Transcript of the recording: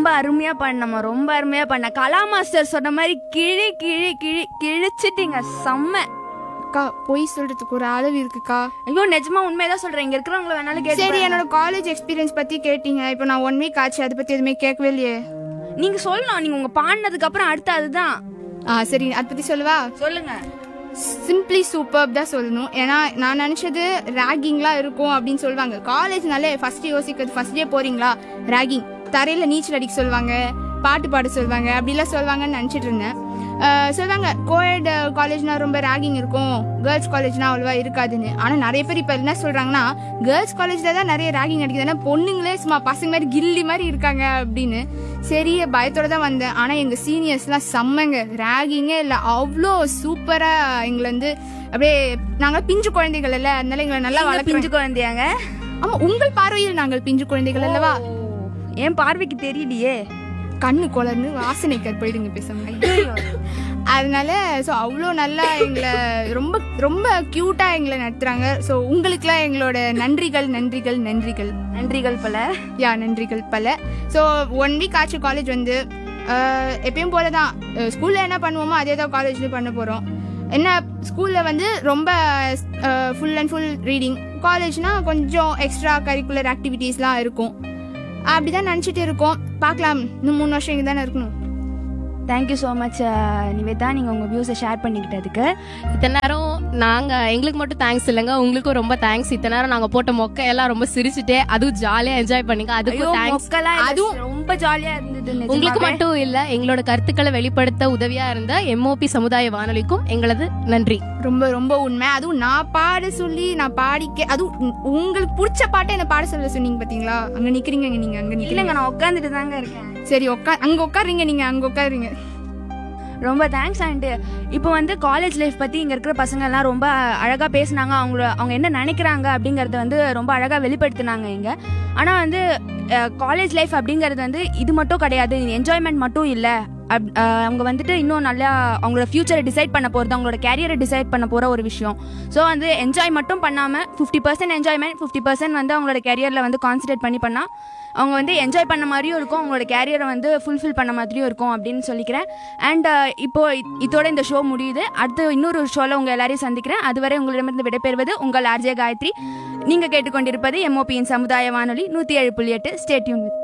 அருமையா பண்ணம்மா ரொம்ப அருமையா பண்ண கலா மாஸ்டர் சொன்ன மாதிரி கிழி கிழி கிழி கிழிச்சிட்டீங்க செம்ம அக்கா பொய் சொல்றதுக்கு ஒரு அளவு இருக்குக்கா ஐயோ நிஜமா உண்மையதான் சொல்றேன் இங்க இருக்கிறவங்கள வேணாலும் கேட்டு சரி பாருங்க. என்னோட காலேஜ் எக்ஸ்பீரியன்ஸ் பத்தி கேட்டீங்க இப்போ நான் ஒன் வீக் ஆச்சு அதை பத்தி எதுவுமே கேட்கவே இல்லையே நீங்க சொல்லணும் நீங்க உங்க பாடினதுக்கு அப்புறம் அடுத்து அதுதான் ஆ சரி அதை பத்தி சொல்லவா சொல்லுங்க சிம்பிளி சூப்பர் தான் சொல்லணும் ஏன்னா நான் நினச்சது ரேகிங்லாம் இருக்கும் அப்படின்னு சொல்லுவாங்க காலேஜ்னாலே ஃபர்ஸ்ட் யோசிக்கிறது ஃபர்ஸ்ட் டே போறீங்களா ரேகிங் தரையில் நீச்சல் அடிக்க சொல்லுவாங்க பாட்டு பாட சொல்லுவாங்க அப்படிலாம் சொல்லுவாங்கன்னு நினச்சிட்டு இருந்தேன் அஹ் சொல்லுவாங்க கோயட் காலேஜ்னா ரொம்ப ரேகிங் இருக்கும் கேர்ள்ஸ் காலேஜ்னா அவ்வளோவா இருக்காதுன்னு ஆனால் நிறைய பேர் இப்போ என்ன சொல்கிறாங்கன்னா கேர்ள்ஸ் காலேஜில் தான் நிறைய ரேகிங் அடிக்குது ஏன்னா பொண்ணுங்களே சும்மா பசங்க மாதிரி கில்லி மாதிரி இருக்காங்க அப்படின்னு சரி பயத்தோட தான் வந்தேன் ஆனால் எங்கள் சீனியர்ஸ்லாம் செம்மங்க ரேகிங்கே இல்லை அவ்வளோ சூப்பராக எங்களை வந்து அப்படியே நாங்கள் பிஞ்சு குழந்தைகள் இல்லை அதனால எங்களை நல்லா நீங்க வளர்க்குறோம் பிஞ்சு குழந்தையாங்க ஆமா உங்கள் பார்வையில் நாங்கள் பிஞ்சு குழந்தைகள் அல்லவா என் பார்வைக்கு தெரியலையே கண்ணு குளர்ந்து வாசனை கற்பழிடுங்க பேசுங்க அதனால ஸோ அவ்வளோ நல்லா எங்களை ரொம்ப ரொம்ப க்யூட்டாக எங்களை நடத்துகிறாங்க ஸோ உங்களுக்குலாம் எங்களோட நன்றிகள் நன்றிகள் நன்றிகள் நன்றிகள் பல யா நன்றிகள் பல ஸோ ஒன் வீக் ஆச்சு காலேஜ் வந்து அஹ், எப்பயும் போல தான் ஸ்கூலில் என்ன பண்ணுவோமோ அதே தான் காலேஜ்லேயும் பண்ண போகிறோம் என்ன ஸ்கூலில் வந்து ரொம்ப ஃபுல் அண்ட் ஃபுல் ரீடிங் காலேஜ்னா கொஞ்சம் எக்ஸ்ட்ரா கரிக்குலர் ஆக்டிவிட்டீஸ்லாம் இருக்கும் அப்படி தான் நினச்சிட்டு இருக்கோம் பார்க்கலாம் இன்னும் மூணு வருஷம் இங்கே தானே இருக்கணும் தேங்க்யூ ஸோ மச் நிவேதா நீங்க உங்க வியூஸை ஷேர் பண்ணிக்கிட்டதுக்கு இத்தனை நேரம் நாங்க எங்களுக்கு மட்டும் தேங்க்ஸ் இல்லைங்க உங்களுக்கும் ரொம்ப தேங்க்ஸ் இத்தனை நேரம் நாங்க போட்ட மொக்க எல்லாம் ரொம்ப சிரிச்சுட்டே அதுவும் ஜாலியா என்ஜாய் பண்ணீங்க ஐயோ அதுக்கும் தேங்க்ஸ் மொக்கெல்லாம் அதுவும் அதுவும் ரொம்ப ஜாலியா இருந்தது நிஜமாவே. உங்களுக்கு மட்டும் இல்ல எங்களோட கருத்துக்களை வெளிப்படுத்த உதவியா இருந்த எம்ஓபி சமுதாய வானொலிக்கும் எங்களது நன்றி ரொம்ப ரொம்ப உண்மை அதுவும் நான் பாட சொல்லி நான் பாடிக்க அதுவும் உ- உங்களுக்கு பிடிச்ச பாட்டை என்ன பாட சொல்ல சொன்னீங்க பாத்தீங்களா அங்க நிக்கிறீங்க நீங்க அங்க நிக்கிறீங்க இல்லைங்க நான் உட்காந்துட்டு தாங்க இருக்கேன் சரி உட்கா அங்க உட்காருங்க நீங்க அங்க உட்காருங்க ரொம்ப தேங்க்ஸ் அண்ட் இப்போ வந்து காலேஜ் லைஃப் பற்றி இங்கே இருக்கிற பசங்க எல்லாம் ரொம்ப அழகாக பேசுனாங்க அவங்கள அவங்க என்ன நினைக்கிறாங்க அப்படிங்கறத வந்து ரொம்ப அழகாக வெளிப்படுத்தினாங்க இங்கே ஆனால் வந்து காலேஜ் லைஃப் அப்படிங்கிறது வந்து இது மட்டும் கிடையாது என்ஜாய்மெண்ட் மட்டும் இல்லை அப் அஹ், அவங்க வந்துட்டு இன்னும் நல்லா அவங்களோட ஃபியூச்சரை டிசைட் பண்ண போகிறது அவங்களோட கேரியரை டிசைட் பண்ண போகிற ஒரு விஷயம் ஸோ வந்து என்ஜாய் மட்டும் பண்ணாமல் fifty percent enjoyment fifty percent வந்து அவங்களோட கேரியரில் வந்து கான்சன்ட்ரேட் பண்ணி பண்ணால் அவங்க வந்து என்ஜாய் பண்ண மாதிரியும் இருக்கும் அவங்களோட கேரியரை வந்து ஃபுல்ஃபில் பண்ண மாதிரியும் இருக்கும் அப்படின்னு சொல்லிக்கிறேன் அண்ட் இப்போ இ- இதோட இந்த ஷோ முடியுது அடுத்து இன்னொரு ஷோவில் உங்கள் எல்லாரையும் சந்திக்கிறேன் அதுவரை உங்களிடமிருந்து விடைபெறுவது உங்கள் ஆர்ஜே காயத்ரி நீங்கள் கேட்டுக்கொண்டிருப்பது எம்ஓபியின் சமுதாய வானொலி நூற்றி ஏழு புள்ளி எட்டு ஸ்டேட்யூன் வித்